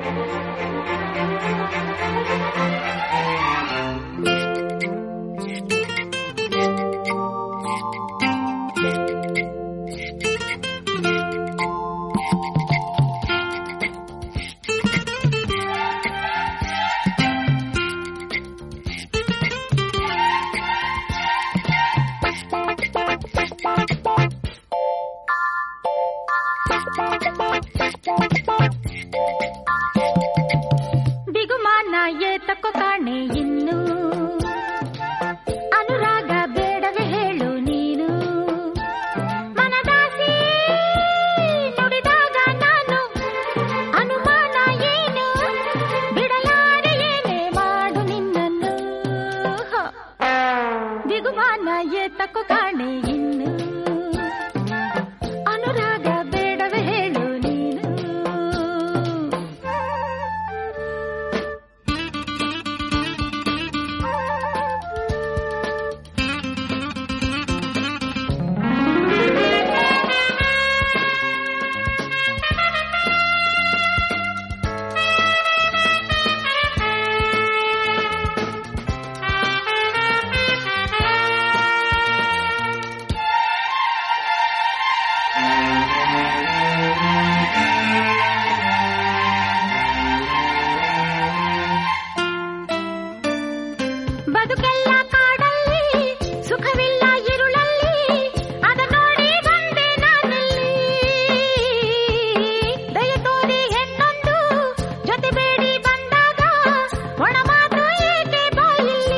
ಬಿಗುಮಾನ ಏತಕ್ಕೋ ಕಾಣೆ ಇನ್ನು ಅನುರಾಗ ಬೇಡವೇ ಹೇಳು ನೀನು ಮನದಾಸೆ ನುಡಿದಾಗ ನಾನು ಅನುಮಾನ ಏನು ಬಿಡಲಾರೆ ಏನೇ ಮಾಡು ನಿನ್ನನ್ನು ಹ. ಬಿಗುಮಾನ ಏತಕ್ಕೋ ಕಾಣೆ ಇನ್ನು ಅನುರಾಗ ಬೇಡವೇ ಹೇಳು ನೀನು ಬದುಕೆಲ್ಲ ಕಾಡಲ್ಲಿ ಸುಖವಿಲ್ಲ ಇರುಳಲ್ಲಿ ಅದ ನೋಡಿ ಬಂದೆ ನಾನಲ್ಲಿ ದಯ ತೋರಿ ಹೆಣ್ಣೊಂದು ಜೊತೆ ಬೇಡಿ ಬಂದಾಗ ಒಣ ಮಾತು ಏಕೆ ಬಾಯಲ್ಲಿ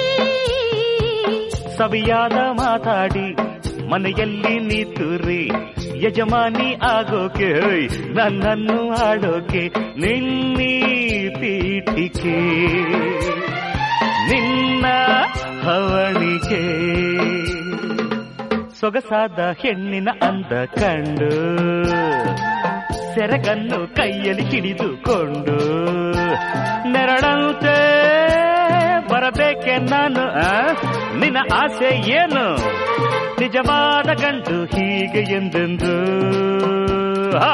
ಸವಿಯಾದ ಮಾತಾಡಿ ಮನೆಯಲ್ಲಿ ನೀತುರಿ ಯಜಮಾನಿ ಆಗೋಕೆ ಹೋಯ್ ನನ್ನನ್ನು ಆಡೋಕೆ ನಿನ್ನೀ ಪೀಠಿಕೆ ನಿನ್ನ ಹವಣಿಗೆ ಸೊಗಸಾದ ಹೆಣ್ಣಿನ ಅಂದ ಕಂಡು ಸೆರಗನ್ನು ಕೈಯಲ್ಲಿ ಹಿಡಿದುಕೊಂಡು ನೆರಳಂತೆ ಬರಬೇಕೆ ನಾನು ಆ? ನಿನ್ನ ಆಸೆ ಏನು ನಿಜವಾದ ಗಂಡು ಹೀಗೆ ಎಂದೆಂದು ಹಾ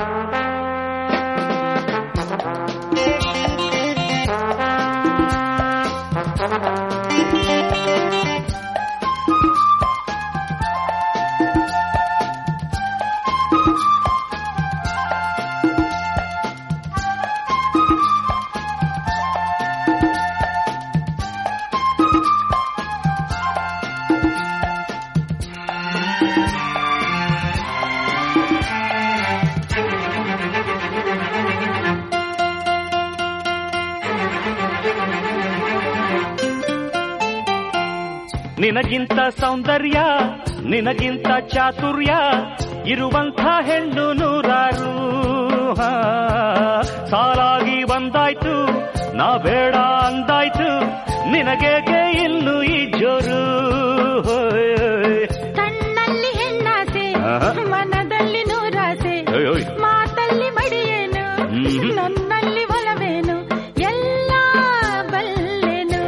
ನಿನಗಿಂತ ಸೌಂದರ್ಯ ನಿನಗಿಂತ ಚಾತುರ್ಯ ಇರುವಂಥ ಹೆಣ್ಣು ನೂರಾರು ಹಾ, ಸಾಲಾಗಿ ಬಂದಾಯ್ತು ನಾ ಬೇಡ ಅಂದಾಯ್ತು ನಿನಗೇಕೆ ಇನ್ನು ಈ ಜೋರು ಹೋಯ್, ಹೋಯ್. ಕಣ್ಣಲ್ಲಿ ಹೆಣ್ಣಾಸೆ ಆಹಾ. ಮನದಲ್ಲಿ ನೂರಾಸೆ ಓಯ್, ಓಯ್. ಮಾತಲ್ಲಿ ಮಡಿಯೇನು ಹ್ಮ್. ನನ್ನಲ್ಲಿ ಒಲವೇನು ಎಲ್ಲ ಬಲ್ಲೆನು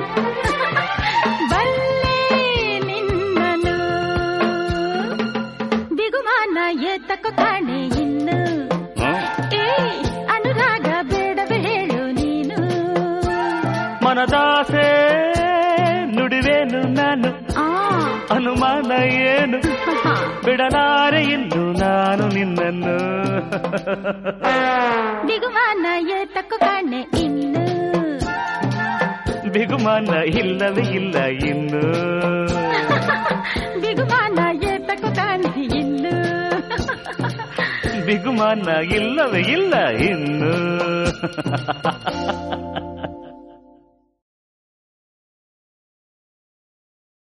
ಬಲ್ಲೆ ನಿನ್ನನು ಬಿಗುಮಾನ ಏತಕ್ಕ ಕಾಣೆ ಇನ್ನು ಹ್ಮ್. ಏ ಅನುರಾಗ ಬೇಡವೇ ಹೇಳು ನೀನು ಮನದಾಸೆ ನುಡಿವೇನು ನಾನು ಆ ಅನುಮಾನ ಏನು ಬಿಡಲಾರೆ ಇನ್ನು ನಾನು ನಿನ್ನನ್ನು ಬಿಗುಮಾನ ಏತಕ್ಕ ಕಾಣೆ ಇನ್ನು ಬಿಗುಮಾನ ಇಲ್ಲವೇ ಇಲ್ಲ ಇನ್ನು ಬಿಗುಮಾನ ಏತಕ್ಕ ಕಾಣೆ ಇನ್ನು ಬಿಗುಮಾನ ಇಲ್ಲವೇ ಇಲ್ಲ ಇನ್ನು